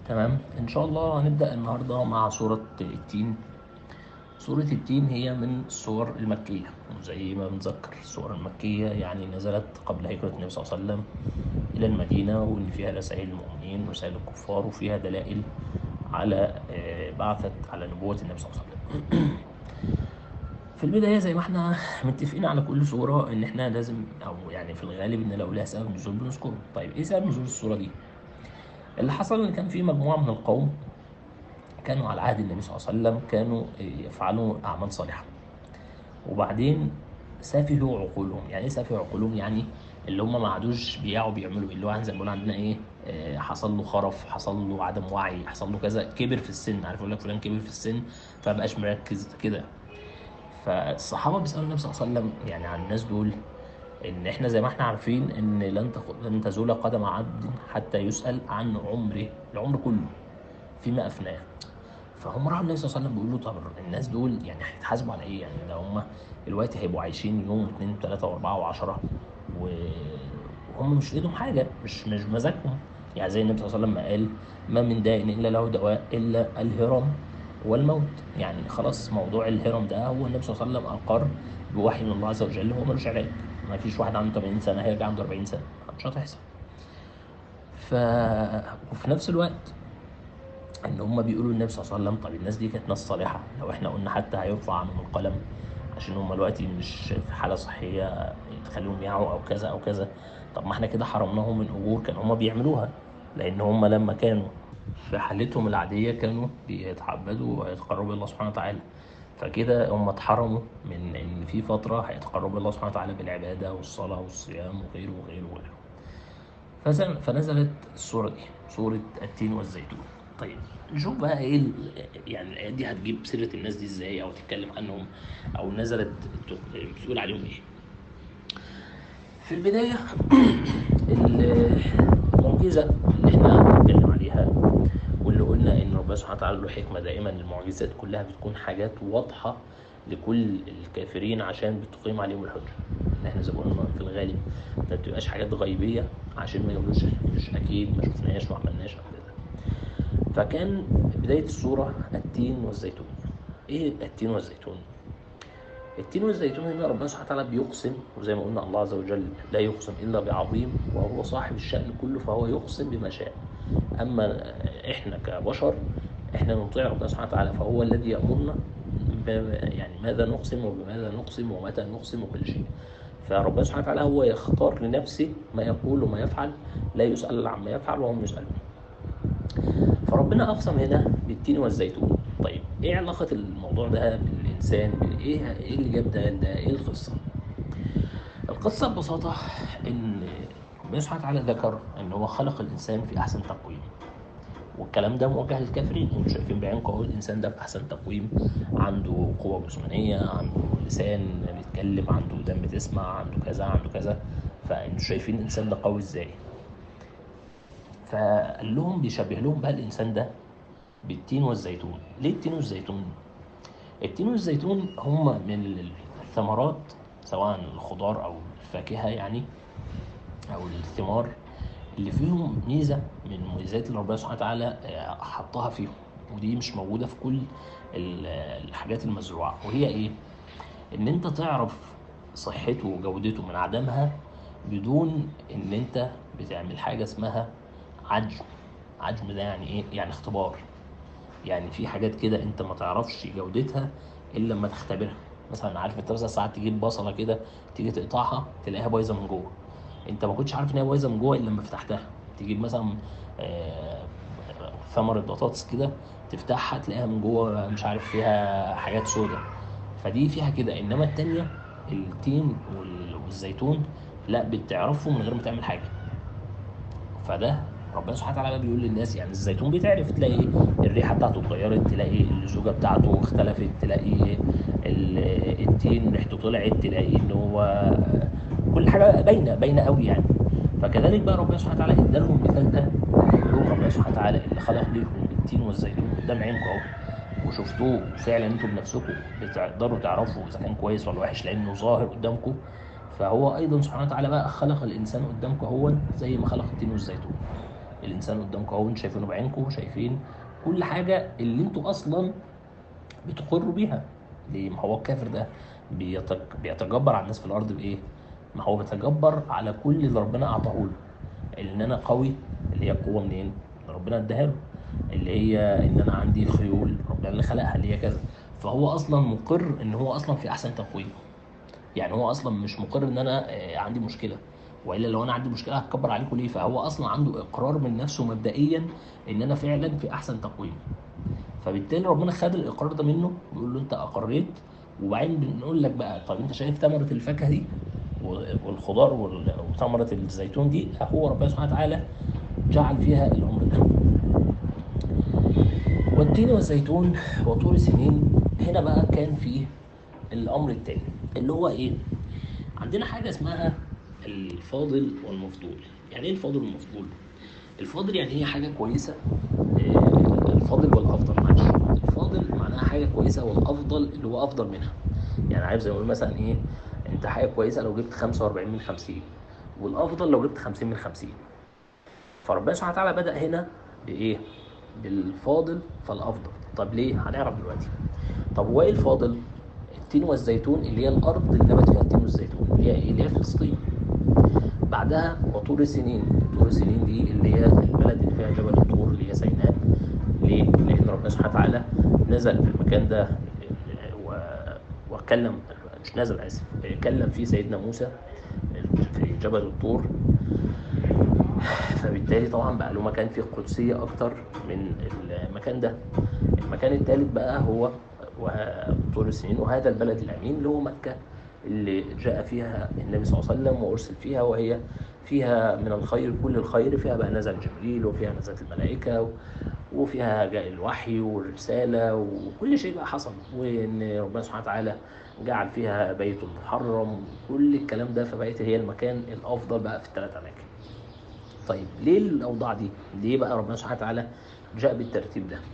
تمام ان شاء الله هنبدا النهارده مع سوره التين سوره التين هي من السور المكيه وزي ما بنذكر السور المكيه يعني نزلت قبل هجره النبي صلى الله عليه وسلم الى المدينه وان فيها رسائل المؤمنين ورسائل الكفار وفيها دلائل على آه، بعثه على نبوه النبي صلى الله عليه وسلم في البداية زي ما احنا متفقين على كل سورة ان احنا لازم او يعني في الغالب ان لو لها سبب نزول بنذكره طيب ايه سبب نزول السورة دي؟ اللي حصل ان كان في مجموعة من القوم كانوا على عهد النبي صلى الله عليه وسلم كانوا يفعلوا اعمال صالحة وبعدين سفهوا عقولهم يعني ايه سفهوا عقولهم يعني اللي هم ما عادوش بيعوا بيعملوا اللي هو زي ما بنقول عندنا ايه آه، حصل له خرف حصل له عدم وعي حصل له كذا كبر في السن عارف يقول لك فلان كبر في السن فمبقاش مركز كده فالصحابه بيسالوا النبي صلى الله عليه وسلم يعني عن الناس دول ان احنا زي ما احنا عارفين ان لن تخ- لن تزول قدم عبد حتى يسال عن عمره العمر كله فيما افناه فهم راحوا النبي صلى الله عليه وسلم بيقولوا طب الناس دول يعني هيتحاسبوا على ايه يعني ده هم دلوقتي هيبقوا عايشين يوم واثنين وثلاثه واربعه وعشره و- وهم مش في ايدهم حاجه مش مش بمزاجهم يعني زي النبي صلى الله عليه وسلم ما قال ما من داء الا له دواء الا الهرم والموت يعني خلاص موضوع الهرم ده هو النبي صلى الله عليه وسلم اقر بوحي من الله عز وجل هو ملوش علاج ما فيش واحد عنده 80 سنه هيرجع عنده 40 سنه مش هتحصل ف وفي نفس الوقت ان هم بيقولوا للنبي صلى الله عليه وسلم طب الناس دي كانت ناس صالحه لو احنا قلنا حتى هيرفع عنهم القلم عشان هم دلوقتي مش في حاله صحيه تخليهم يعوا او كذا او كذا طب ما احنا كده حرمناهم من اجور كانوا هم بيعملوها لان هم لما كانوا في حالتهم العاديه كانوا بيتعبدوا ويتقربوا الى الله سبحانه وتعالى فكده هم اتحرموا من ان في فتره هيتقربوا الى الله سبحانه وتعالى بالعباده والصلاه والصيام وغيره وغيره وغيره فزل- فنزلت السورة دي سورة التين والزيتون طيب نشوف بقى ايه ال- يعني الآيات دي هتجيب سيرة الناس دي ازاي او تتكلم عنهم او نزلت ت- بتقول عليهم ايه في البداية المعجزة اللي احنا بنتكلم عليها واللي قلنا ان ربنا سبحانه وتعالى له حكمة دائما المعجزات كلها بتكون حاجات واضحة لكل الكافرين عشان بتقيم عليهم الحجة ان احنا زي ما قلنا في الغالب ما بتبقاش حاجات غيبية عشان ما يقولوش مش اكيد ما شفناش ما عملناش او كده فكان بداية السورة التين والزيتون ايه التين والزيتون التين والزيتون هنا ربنا سبحانه وتعالى بيقسم وزي ما قلنا الله عز وجل لا يقسم الا بعظيم وهو صاحب الشأن كله فهو يقسم بما شاء اما احنا كبشر احنا نطيع ربنا سبحانه وتعالى فهو الذي يأمرنا بما- يعني ماذا نقسم وبماذا نقسم ومتى نقسم وكل شيء فربنا سبحانه وتعالى هو يختار لنفسه ما يقول وما يفعل لا يسأل عما يفعل وهم يسألون فربنا أقسم هنا بالتين والزيتون طيب ايه علاقة الموضوع ده بالإنسان ايه ايه اللي جاب ده ده ايه القصة القصة ببساطة ان ربنا سبحانه وتعالى ذكر ان هو خلق الإنسان في أحسن تقويم والكلام ده موجه للكافرين انتوا شايفين بعينكم اهو الانسان ده في احسن تقويم عنده قوه جسمانيه عنده لسان بيتكلم عنده ودان بتسمع عنده كذا عنده كذا فانتوا شايفين الانسان ده قوي ازاي فقال لهم بيشبه لهم بقى الانسان ده بالتين والزيتون ليه التين والزيتون التين والزيتون هم من الثمرات سواء الخضار او الفاكهه يعني او الثمار اللي فيهم ميزه من المميزات اللي ربنا سبحانه وتعالى آه، حطها فيهم ودي مش موجوده في كل ال- الحاجات المزروعه وهي ايه؟ ان انت تعرف صحته وجودته من عدمها بدون ان انت بتعمل حاجه اسمها عجم عجم ده يعني ايه؟ يعني اختبار يعني في حاجات كده انت ما تعرفش جودتها الا لما تختبرها مثلا عارف انت مثلا ساعات تجيب بصله كده تيجي تقطعها تلاقيها بايظه من جوه انت ما كنتش عارف ان هي بايظه من جوه الا لما فتحتها تجيب مثلا آه، ثمره بطاطس كده تفتحها تلاقيها من جوه مش عارف فيها حاجات سودة فدي فيها كده انما التانية التين وال- والزيتون لا بتعرفه من غير ما تعمل حاجه فده ربنا سبحانه وتعالى بقى بيقول للناس يعني الزيتون بيتعرف تلاقي الريحه بتاعته اتغيرت تلاقي اللزوجه بتاعته اختلفت تلاقي ال- التين ريحته طلعت تلاقي ان هو كل حاجه باينه باينه قوي يعني فكذلك بقى ربنا سبحانه وتعالى ادالهم المثال ده قال لهم ربنا سبحانه وتعالى اللي خلق لكم التين والزيتون قدام عينكم اهو وشفتوه فعلا انتم بنفسكم بتقدروا تعرفوا اذا كان كويس ولا وحش لانه ظاهر قدامكم فهو ايضا سبحانه وتعالى بقى خلق الانسان قدامكم هو زي ما خلق التين والزيتون الانسان قدامكم اهو انتوا شايفينه بعينكم شايفين كل حاجه اللي انتوا اصلا بتقروا بيها ليه ما هو الكافر ده بيتك... بيتجبر على الناس في الارض بايه ما هو بيتجبر على كل اللي ربنا اعطاه له ان انا قوي اللي هي القوه منين ربنا اداها له اللي هي ان انا عندي خيول ربنا اللي خلقها اللي هي كذا فهو اصلا مقر ان هو اصلا في احسن تقويم يعني هو اصلا مش مقر ان انا آه، عندي مشكله والا لو انا عندي مشكله هتكبر عليكم ليه فهو اصلا عنده اقرار من نفسه مبدئيا ان انا فعلا في احسن تقويم فبالتالي ربنا خد الاقرار ده منه بيقول له انت اقريت وبعدين بنقول لك بقى طب انت شايف ثمره الفاكهه دي والخضار وال- وثمره الزيتون دي هو ربنا سبحانه وتعالى جعل فيها الامر ده والتين والزيتون وطور سنين هنا بقى كان فيه الامر التاني اللي هو ايه عندنا حاجه اسمها الفاضل والمفضول يعني ايه الفاضل والمفضول الفاضل يعني هي حاجه كويسه آه، الفاضل والافضل معلش الفاضل معناها حاجه كويسه والافضل اللي هو افضل منها يعني عارف زي ما نقول مثلا ايه انت حاجه كويسه لو جبت 45 من 50 والافضل لو جبت 50 من 50 فربنا سبحانه وتعالى بدا هنا بايه بالفاضل فالافضل طب ليه هنعرف دلوقتي طب هو ايه الفاضل التين والزيتون اللي هي الارض اللي نبت فيها التين والزيتون اللي هي ايه اللي هي فلسطين بعدها وطور سنين طور سنين دي اللي هي البلد اللي فيها جبل الطور اللي هي سيناء ليه؟ لأن ربنا سبحانه وتعالى نزل في المكان ده و- وكلم مش نزل آسف كلم فيه سيدنا موسى في جبل الطور فبالتالي طبعا بقى له مكان فيه قدسية أكتر من المكان ده المكان الثالث بقى هو طول السنين وهذا البلد الأمين اللي هو مكة اللي جاء فيها النبي صلى الله عليه وسلم وأرسل فيها وهي فيها من الخير كل الخير فيها بقى نزل جبريل وفيها نزلت الملائكة وفيها جاء الوحي والرسالة وكل شيء بقى حصل وإن ربنا سبحانه وتعالى جعل فيها بيت المحرم كل الكلام ده فبقت هي المكان الأفضل بقى في الثلاث أماكن طيب ليه الأوضاع دي؟ ليه بقى ربنا سبحانه وتعالى جاء بالترتيب ده؟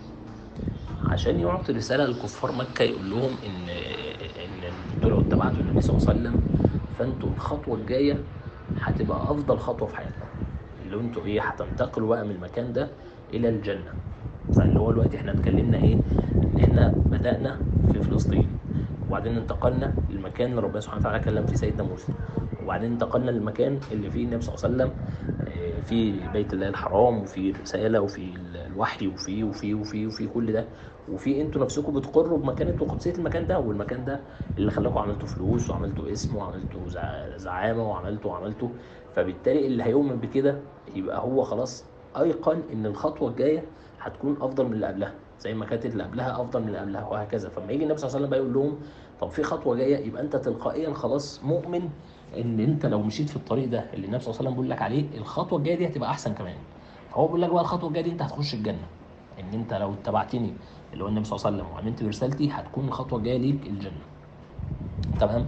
عشان يعطي رسالة لكفار مكة يقول لهم إن إن انتوا لو اتبعتوا النبي صلى الله عليه وسلم فانتوا الخطوة الجاية هتبقى أفضل خطوة في حياتكم اللي انتوا إيه هتنتقلوا بقى من المكان ده إلى الجنة فاللي هو دلوقتي إحنا اتكلمنا إيه إن إحنا بدأنا في فلسطين وبعدين انتقلنا للمكان اللي ربنا سبحانه وتعالى كلم فيه سيدنا موسى وبعدين انتقلنا للمكان اللي فيه النبي صلى الله عليه وسلم آه، في بيت الله الحرام وفي الرسالة وفي الوحي وفي وفي وفي وفي كل ده وفي انتوا نفسكم بتقروا بمكانة وقدسية المكان ده والمكان ده اللي خلاكم عملتوا فلوس وعملتوا اسم وعملتوا زع- زعامة وعملتوا وعملتوا فبالتالي اللي هيؤمن بكده يبقى هو خلاص ايقن ان الخطوة الجاية هتكون افضل من اللي قبلها زي ما كانت اللي قبلها افضل من اللي قبلها وهكذا فلما يجي النبي صلى الله عليه وسلم بقى يقول لهم طب في خطوة جاية يبقى انت تلقائيا خلاص مؤمن ان انت لو مشيت في الطريق ده اللي النبي صلى الله عليه وسلم بيقول لك عليه الخطوة الجاية دي هتبقى احسن كمان فهو بيقول لك بقى الخطوة الجاية دي انت هتخش الجنة ان انت لو اتبعتني اللي هو النبي صلى الله عليه وسلم وامنت برسالتي هتكون الخطوه الجايه ليك الجنه تمام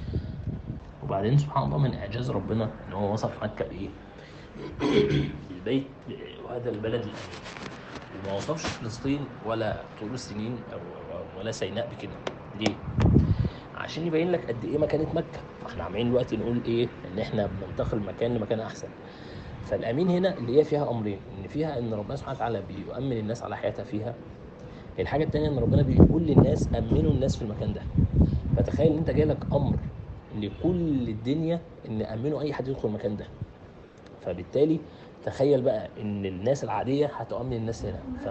وبعدين سبحان الله من اعجاز ربنا ان هو وصف مكه بايه البيت وهذا البلد الامين وما وصفش فلسطين ولا طول السنين أو ولا سيناء بكده ليه عشان يبين لك قد ايه مكانه مكه فاحنا عمالين دلوقتي نقول ايه ان احنا بننتقل من مكان لمكان احسن فالامين هنا اللي هي فيها امرين ان فيها ان ربنا سبحانه وتعالى بيؤمن الناس على حياتها فيها الحاجه الثانيه ان ربنا بيقول للناس امنوا الناس في المكان ده فتخيل ان انت جاي لك امر لكل الدنيا ان امنوا اي حد يدخل المكان ده فبالتالي تخيل بقى ان الناس العاديه هتؤمن الناس هنا ف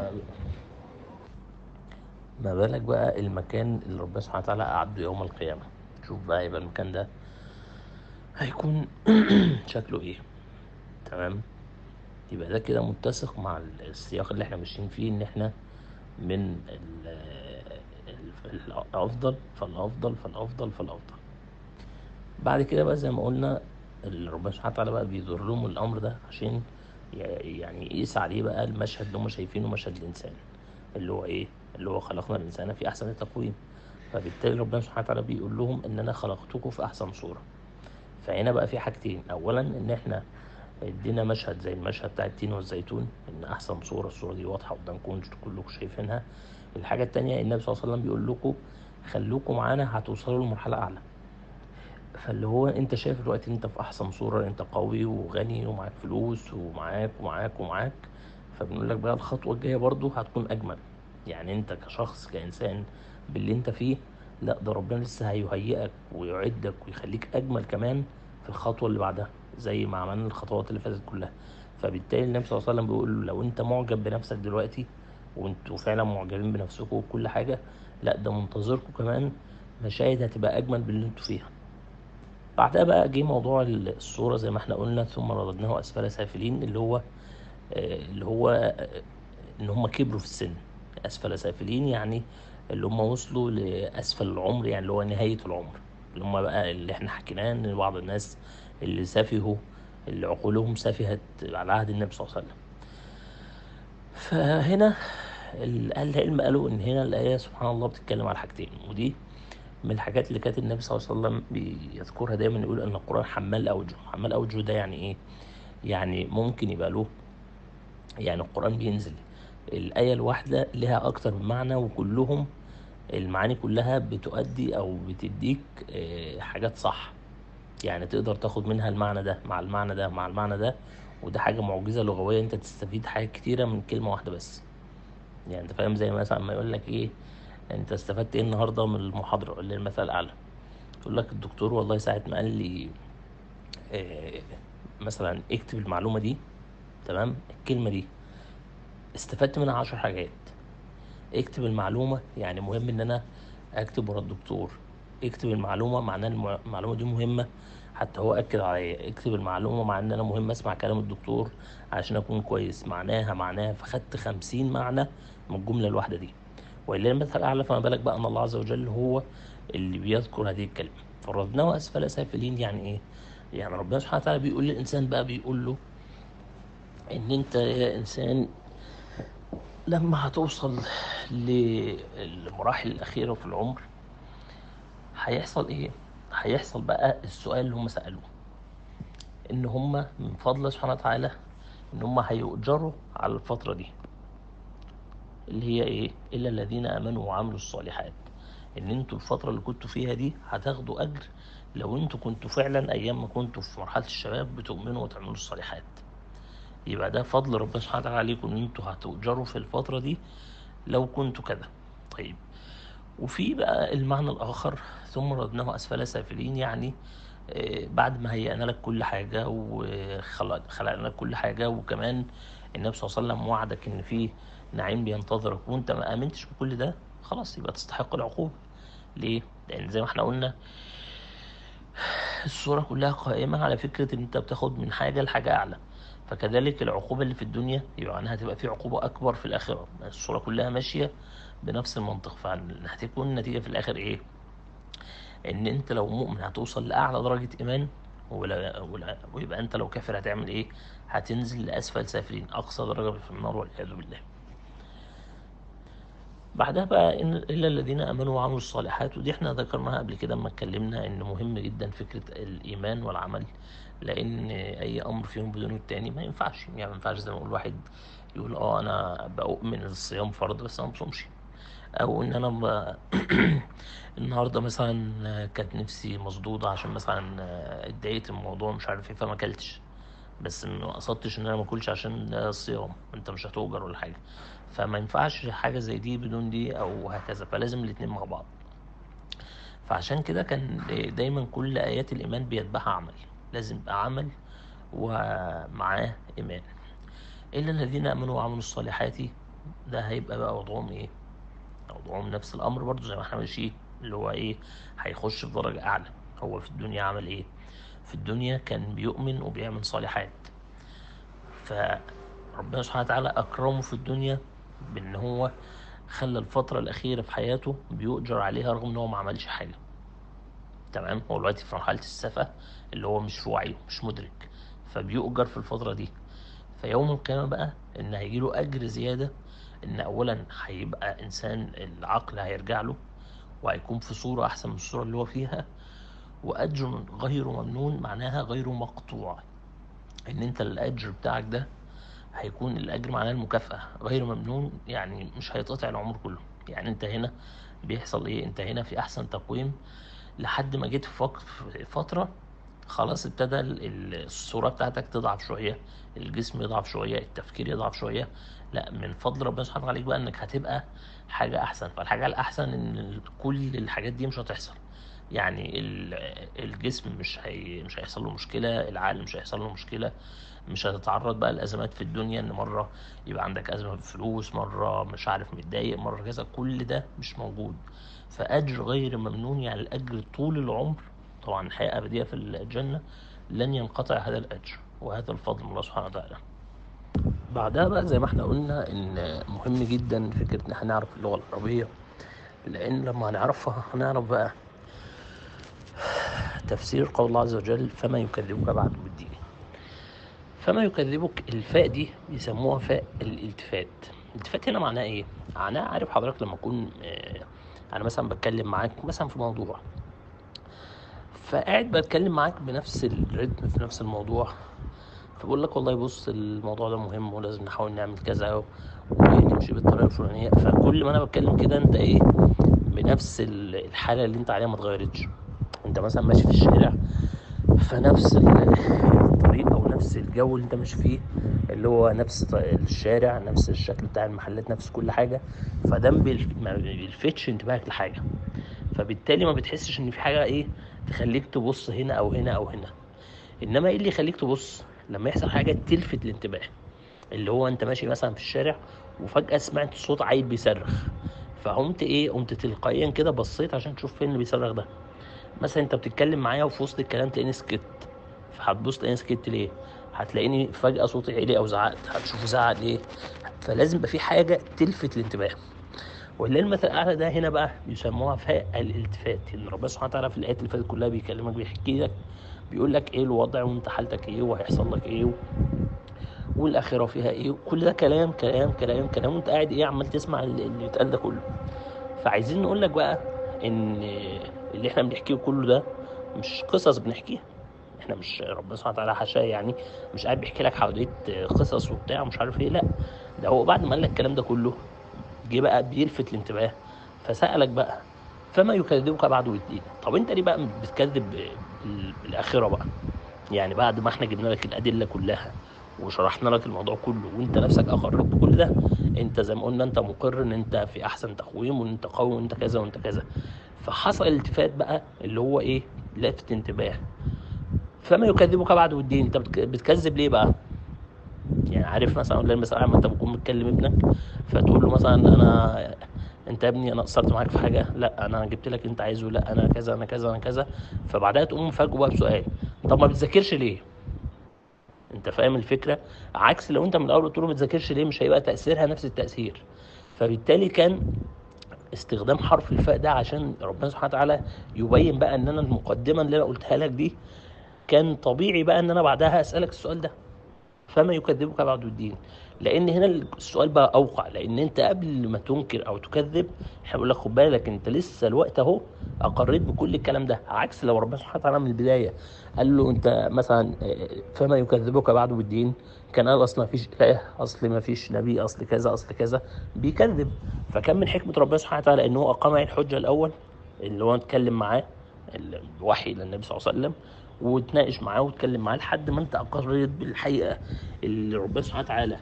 ما بالك بقى المكان اللي ربنا سبحانه وتعالى أعده يوم القيامة شوف بقى يبقى المكان ده هيكون شكله ايه تمام يبقى ده كده متسق مع السياق اللي احنا ماشيين فيه ان احنا من ال- ال- الافضل فالافضل فالافضل فالافضل بعد كده بقى زي ما قلنا اللي ربنا سبحانه وتعالى بقى بيدور لهم الامر ده عشان ي- يعني يقيس عليه بقى المشهد اللي هم شايفينه مشهد الانسان اللي هو ايه اللي هو خلقنا الانسان في احسن تقويم فبالتالي ربنا سبحانه وتعالى بيقول لهم ان انا خلقتكم في احسن صوره فهنا بقى في حاجتين اولا ان احنا ادينا مشهد زي المشهد بتاع التين والزيتون ان احسن صوره الصوره دي واضحه قدامكم انتوا كلكم شايفينها الحاجه التانية النبي صلى الله عليه وسلم بيقول لكم خلوكم معانا هتوصلوا لمرحله اعلى فاللي هو انت شايف دلوقتي انت في احسن صورة انت قوي وغني ومعاك فلوس ومعاك ومعاك ومعاك فبنقول لك بقى الخطوة الجاية برضو هتكون اجمل يعني انت كشخص كانسان باللي انت فيه لا ده ربنا لسه هيهيئك ويعدك ويخليك اجمل كمان في الخطوة اللي بعدها زي ما عملنا الخطوات اللي فاتت كلها فبالتالي النبي صلى الله عليه وسلم بيقول لو انت معجب بنفسك دلوقتي وانتوا فعلا معجبين بنفسكم وكل حاجة لا ده منتظركم كمان مشاهد هتبقى اجمل باللي انتوا فيها بعدها بقى جه موضوع الصورة زي ما احنا قلنا ثم رددناه أسفل سافلين اللي هو آه، اللي هو آه، إن هم كبروا في السن أسفل سافلين يعني اللي هم وصلوا لأسفل العمر يعني اللي هو نهاية العمر اللي هم بقى اللي احنا حكيناه إن بعض الناس اللي سفهوا اللي عقولهم سفهت على عهد النبي صلى الله عليه وسلم فهنا ال- أهل العلم قالوا إن هنا الآية سبحان الله بتتكلم على حاجتين ودي من الحاجات اللي كانت النبي صلى الله عليه وسلم بيذكرها دايما يقول ان القران حمال اوجه حمال اوجه ده يعني ايه يعني ممكن يبقى له يعني القران بينزل الايه الواحده لها اكتر من معنى وكلهم المعاني كلها بتؤدي او بتديك آه، حاجات صح يعني تقدر تاخد منها المعنى ده مع المعنى ده مع المعنى ده وده حاجه معجزه لغويه انت تستفيد حاجات كتيره من كلمه واحده بس يعني انت فاهم زي مثلا ما يقول لك ايه انت استفدت ايه النهارده من المحاضره اللي المثل الاعلى يقول لك الدكتور والله ساعه ما قال لي آه، مثلا اكتب المعلومه دي تمام الكلمه دي استفدت منها عشر حاجات اكتب المعلومه يعني مهم ان انا اكتب ورا الدكتور اكتب المعلومه معناه الم- المعلومه دي مهمه حتى هو اكد عليا اكتب المعلومه مع ان انا مهم اسمع كلام الدكتور عشان اكون كويس معناها معناها فخدت خمسين معنى من الجمله الواحده دي ولله المثل الاعلى فما بالك بقى ان الله عز وجل هو اللي بيذكر هذه الكلمه فردناه اسفل سافلين يعني ايه يعني ربنا سبحانه وتعالى بيقول للانسان بقى بيقول له ان انت يا انسان لما هتوصل للمراحل الاخيره في العمر هيحصل ايه هيحصل بقى السؤال اللي هم سالوه ان هم من فضل الله سبحانه وتعالى ان هم هيؤجروا على الفتره دي اللي هي ايه الا الذين امنوا وعملوا الصالحات ان انتوا الفتره اللي كنتوا فيها دي هتاخدوا اجر لو انتوا كنتوا فعلا ايام ما كنتوا في مرحله الشباب بتؤمنوا وتعملوا الصالحات يبقى ده فضل ربنا سبحانه وتعالى عليكم ان انتوا هتؤجروا في الفتره دي لو كنتوا كده طيب وفي بقى المعنى الاخر ثم ردناه اسفل سافلين يعني آه، بعد ما هيئنا لك كل حاجه وخلقنا لك كل حاجه وكمان النبي صلى الله عليه وسلم وعدك ان في نعيم بينتظرك وانت ما امنتش بكل ده خلاص يبقى تستحق العقوبه ليه لان زي ما احنا قلنا الصورة كلها قائمة على فكرة إن أنت بتاخد من حاجة لحاجة أعلى فكذلك العقوبة اللي في الدنيا يبقى عنها هتبقى في عقوبة أكبر في الآخرة الصورة كلها ماشية بنفس المنطق فهتكون النتيجة في الآخر إيه؟ إن أنت لو مؤمن هتوصل لأعلى درجة إيمان ولا ولا ويبقى أنت لو كافر هتعمل إيه؟ هتنزل لأسفل سافلين أقصى درجة في النار والعياذ بالله. بعدها بقى إن إلا الذين آمنوا وعملوا الصالحات ودي احنا ذكرناها قبل كده لما اتكلمنا إن مهم جدا فكرة الإيمان والعمل لأن أي أمر فيهم بدون التاني ما ينفعش يعني ما ينفعش زي ما يقول واحد يقول اه أنا بؤمن الصيام فرض بس أنا ما بصومش أو إن أنا ب... النهارده مثلا كانت نفسي مصدودة عشان مثلا اتضايقت من الموضوع مش عارف ايه فما اكلتش بس ما قصدتش ان انا ما اكلش عشان ده الصيام انت مش هتؤجر ولا حاجه فما ينفعش حاجه زي دي بدون دي او هكذا فلازم الاتنين مع بعض فعشان كده كان دايما كل ايات الايمان بيتبعها عمل لازم يبقى عمل ومعاه ايمان الا الذين امنوا وعملوا الصالحات ده هيبقى بقى وضعهم ايه وضعهم نفس الامر برضو زي ما احنا ماشيين اللي هو ايه هيخش في درجه اعلى هو في الدنيا عمل ايه في الدنيا كان بيؤمن وبيعمل صالحات فربنا سبحانه وتعالى أكرمه في الدنيا بأن هو خلى الفترة الأخيرة في حياته بيؤجر عليها رغم أن هو ما عملش حاجة تمام هو دلوقتي في مرحلة السفة اللي هو مش في وعيه مش مدرك فبيؤجر في الفترة دي فيوم القيامة بقى إن هيجيله أجر زيادة إن أولا هيبقى إنسان العقل هيرجع له وهيكون في صورة أحسن من الصورة اللي هو فيها وأجر غير ممنون معناها غير مقطوع إن أنت الأجر بتاعك ده هيكون الأجر معناه المكافأة غير ممنون يعني مش هيتقطع العمر كله يعني أنت هنا بيحصل إيه أنت هنا في أحسن تقويم لحد ما جيت في فتره خلاص ابتدى الصوره بتاعتك تضعف شويه الجسم يضعف شويه التفكير يضعف شويه لا من فضل ربنا سبحانه عليك بقى انك هتبقى حاجه احسن فالحاجه الاحسن ان كل الحاجات دي مش هتحصل يعني الجسم مش هي مش هيحصل له مشكله العقل مش هيحصل له مشكله مش هتتعرض بقى لازمات في الدنيا ان مره يبقى عندك ازمه في الفلوس مره مش عارف متضايق مره كذا كل ده مش موجود فاجر غير ممنون يعني الاجر طول العمر طبعا حياه ابديه في الجنه لن ينقطع هذا الاجر وهذا الفضل من الله سبحانه وتعالى بعدها بقى زي ما احنا قلنا ان مهم جدا فكره ان احنا نعرف اللغه العربيه لان لما هنعرفها هنعرف بقى تفسير قول الله عز وجل فما يكذبك بعد بالدين فما يكذبك الفاء دي بيسموها فاء الالتفات الالتفات هنا معناه ايه معناه عارف حضرتك لما اكون آه، انا مثلا بتكلم معاك مثلا في موضوع فقاعد بتكلم معاك بنفس الريتم في نفس الموضوع فبقول لك والله بص الموضوع ده مهم ولازم نحاول نعمل كذا ونمشي بالطريقه الفلانيه فكل ما انا بتكلم كده انت ايه بنفس الحاله اللي انت عليها ما اتغيرتش انت مثلا ماشي في الشارع فنفس الطريق او نفس الجو اللي انت ماشي فيه اللي هو نفس الشارع نفس الشكل بتاع المحلات نفس كل حاجه فده ما بيلفتش انتباهك لحاجه فبالتالي ما بتحسش ان في حاجه ايه تخليك تبص هنا او هنا او هنا انما ايه اللي يخليك تبص لما يحصل حاجه تلفت الانتباه اللي هو انت ماشي مثلا في الشارع وفجاه سمعت صوت عيل بيصرخ فقمت ايه قمت تلقائيا كده بصيت عشان تشوف فين اللي بيصرخ ده مثلا انت بتتكلم معايا وفي وسط الكلام تلاقيني سكت فهتبص تلاقيني سكت ليه هتلاقيني فجاه صوتي عالي او زعقت هتشوفه زعق ليه فلازم يبقى في حاجه تلفت الانتباه واللي المثل الاعلى ده هنا بقى بيسموها فاء الالتفات ان ربنا سبحانه وتعالى في الايات اللي فاتت كلها بيكلمك بيحكي لك بيقول لك ايه الوضع وانت حالتك ايه وهيحصل لك ايه والاخره فيها ايه كل ده كلام كلام كلام كلام وانت قاعد ايه عمال تسمع اللي بيتقال ده كله فعايزين نقول لك بقى ان اللي احنا بنحكيه كله ده مش قصص بنحكيها احنا مش ربنا سبحانه وتعالى حاشاه يعني مش قاعد بيحكي لك حواديت قصص وبتاع ومش عارف ايه لا ده هو بعد ما قال لك الكلام ده كله جه بقى بيلفت الانتباه فسالك بقى فما يكذبك بعد الدين طب انت ليه بقى بتكذب الاخره بقى يعني بعد ما احنا جبنا لك الادله كلها وشرحنا لك الموضوع كله وانت نفسك اقررت بكل ده انت زي ما قلنا انت مقر ان انت في احسن تقويم وان انت قوي وانت كذا وانت كذا فحصل التفات بقى اللي هو ايه لفت انتباه فما يكذبك بعد الدين انت بتكذب ليه بقى يعني عارف مثلا ولا مثلا لما انت بتكون بتكلم ابنك فتقول له مثلا انا انت يا ابني انا قصرت معاك في حاجه لا انا جبت لك انت عايزه لا انا كذا انا كذا انا كذا فبعدها تقوم مفاجئه بقى بسؤال طب ما بتذاكرش ليه انت فاهم الفكره عكس لو انت من الاول قلت له ما بتذاكرش ليه مش هيبقى تاثيرها نفس التاثير فبالتالي كان استخدام حرف الفاء ده عشان ربنا سبحانه وتعالى يبين بقى ان انا المقدمه اللي انا قلتها لك دي كان طبيعي بقى ان انا بعدها اسالك السؤال ده فما يكذبك بعد الدين لان هنا السؤال بقى اوقع لان انت قبل ما تنكر او تكذب احنا بنقول لك خد بالك انت لسه الوقت اهو اقريت بكل الكلام ده عكس لو ربنا سبحانه وتعالى من البدايه قال له انت مثلا فما يكذبك بعد بالدين كان قال اصل ما فيش اله اصل ما فيش نبي اصل كذا اصل كذا بيكذب فكان من حكمه ربنا سبحانه وتعالى ان هو اقام عليه الحجه الاول اللي هو اتكلم معاه الوحي للنبي صلى الله عليه وسلم وتناقش معاه وتكلم معاه لحد ما انت اقريت بالحقيقه اللي ربنا سبحانه وتعالى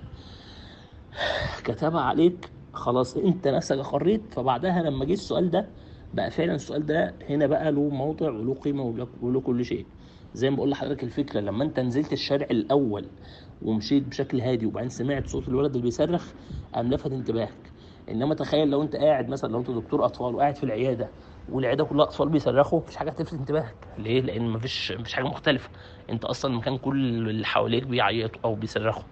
كتبها عليك خلاص انت نفسك اقريت فبعدها لما جه السؤال ده بقى فعلا السؤال ده هنا بقى له موضع وله قيمه وله كل شيء زي ما بقول لحضرتك الفكره لما انت نزلت الشارع الاول ومشيت بشكل هادي وبعدين سمعت صوت الولد اللي بيصرخ قام لفت انتباهك انما تخيل لو انت قاعد مثلا لو انت دكتور اطفال وقاعد في العياده والعياده كلها اطفال بيصرخوا مفيش حاجه هتلفت انتباهك ليه لان مفيش مفيش حاجه مختلفه انت اصلا المكان كل اللي حواليك بيعيطوا او بيصرخوا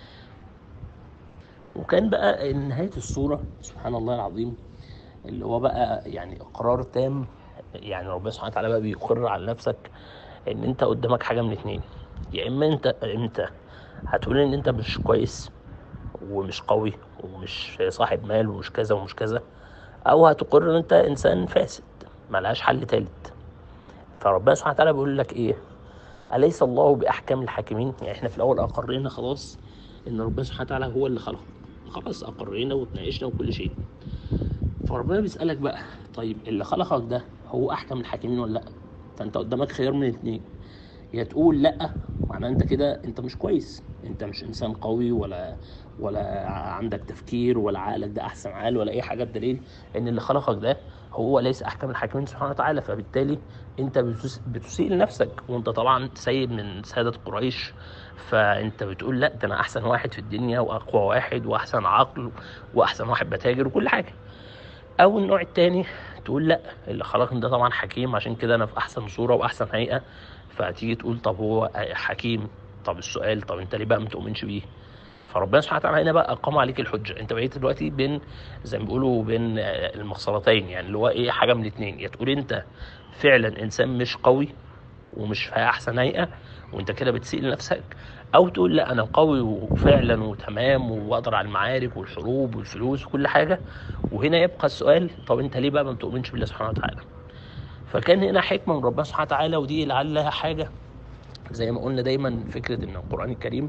وكان بقى نهايه الصوره سبحان الله العظيم اللي هو بقى يعني اقرار تام يعني ربنا سبحانه وتعالى بقى بيقر على نفسك ان انت قدامك حاجه من اتنين يا اما انت انت هتقول ان انت مش كويس ومش قوي ومش صاحب مال ومش كذا ومش كذا او هتقر ان انت انسان فاسد ملهاش حل تالت فربنا سبحانه وتعالى بيقول لك ايه اليس الله باحكام الحاكمين يعني احنا في الاول اقرينا خلاص ان ربنا سبحانه وتعالى هو اللي خلق خلاص اقرينا وتناقشنا وكل شيء فربنا بيسالك بقى طيب اللي خلقك ده هو احكم الحاكمين ولا لا فانت قدامك خيار من الاثنين يا تقول لا معناه انت كده انت مش كويس انت مش انسان قوي ولا ولا عندك تفكير ولا عقلك ده احسن عقل ولا اي حاجه بدليل ان اللي خلقك ده هو ليس احكم الحاكمين سبحانه وتعالى فبالتالي انت بتس- بتسيء لنفسك وانت طبعا سيد من ساده قريش فانت بتقول لا ده انا احسن واحد في الدنيا واقوى واحد واحسن عقل واحسن واحد بتاجر وكل حاجه او النوع التاني تقول لا اللي خلقني ده طبعا حكيم عشان كده انا في احسن صوره واحسن هيئه فتيجي تقول طب هو حكيم طب السؤال طب انت ليه بقى ما تؤمنش بيه فربنا سبحانه وتعالى هنا بقى اقام عليك الحجه انت بقيت دلوقتي بين زي ما بيقولوا بين آه، المخصلتين يعني اللي هو ايه حاجه من الاثنين يا تقول انت فعلا انسان مش قوي ومش في احسن هيئه وانت كده بتسيء لنفسك او تقول لا انا قوي وفعلا وتمام واقدر على المعارك والحروب والفلوس وكل حاجه وهنا يبقى السؤال طب انت ليه بقى ما بتؤمنش بالله سبحانه وتعالى فكان هنا حكمه من ربنا سبحانه وتعالى ودي لعلها حاجه زي ما قلنا دايما فكره ان القران الكريم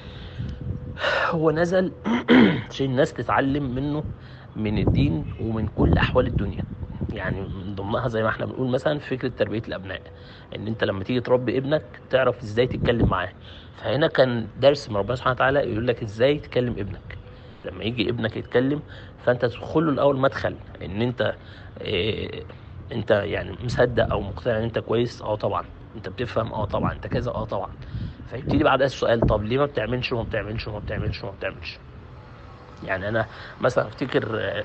هو نزل عشان الناس تتعلم منه من الدين ومن كل احوال الدنيا يعني من ضمنها زي ما احنا بنقول مثلا فكره تربيه الابناء ان انت لما تيجي تربي ابنك تعرف ازاي تتكلم معاه فهنا كان درس من ربنا سبحانه وتعالى يقول لك ازاي تكلم ابنك لما يجي ابنك يتكلم فانت تدخل له الاول مدخل ان انت إيه انت يعني مصدق او مقتنع ان انت كويس اه طبعا انت بتفهم اه طبعا انت كذا اه طبعا فيبتدي بعدها السؤال طب ليه ما بتعملش وما بتعملش وما بتعملش وما بتعملش يعني انا مثلا افتكر آه،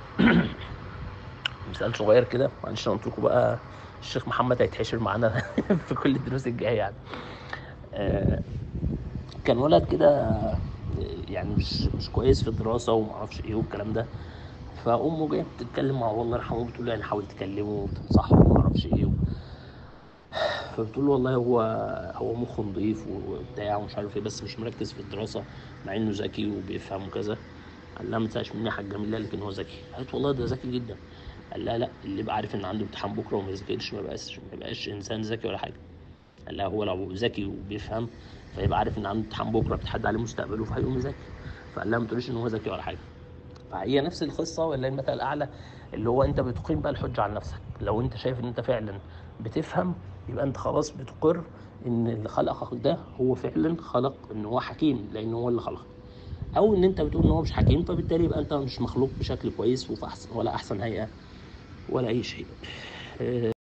مثال صغير كده معلش انا قلت لكم بقى الشيخ محمد هيتحشر معانا في كل الدروس الجايه يعني آه، كان ولد كده آه، يعني مش مش كويس في الدراسه وما اعرفش ايه والكلام ده فامه جايه بتتكلم مع الله يرحمه بتقول له يعني حاول تكلمه وتنصحه وما اعرفش ايه فبتقول له والله هو هو مخه نضيف وبتاع ومش عارف ايه بس مش مركز في الدراسه مع انه ذكي وبيفهم وكذا قال لها ما تسالش مني يا حاج جميل لا لكن هو ذكي قالت والله ده ذكي جدا قال لها لا اللي يبقى عارف ان عنده امتحان بكره وما يذاكرش ما يبقاش ما يبقاش انسان ذكي ولا حاجه قال لها هو لو ذكي وبيفهم فيبقى عارف ان عنده امتحان بكره بتحدى عليه مستقبله فهيقوم يذاكر فقال لها ما تقوليش ان هو ذكي ولا حاجه فهي نفس القصه ولا المثل الاعلى اللي هو انت بتقيم بقى الحجه على نفسك لو انت شايف ان انت فعلا بتفهم يبقى انت خلاص بتقر ان اللي خلقك ده هو فعلا خلق ان هو حكيم لان هو اللي خلقك او ان انت بتقول ان هو مش حكيم فبالتالي يبقى انت مش مخلوق بشكل كويس وفي احسن ولا احسن هيئه ولا اي شيء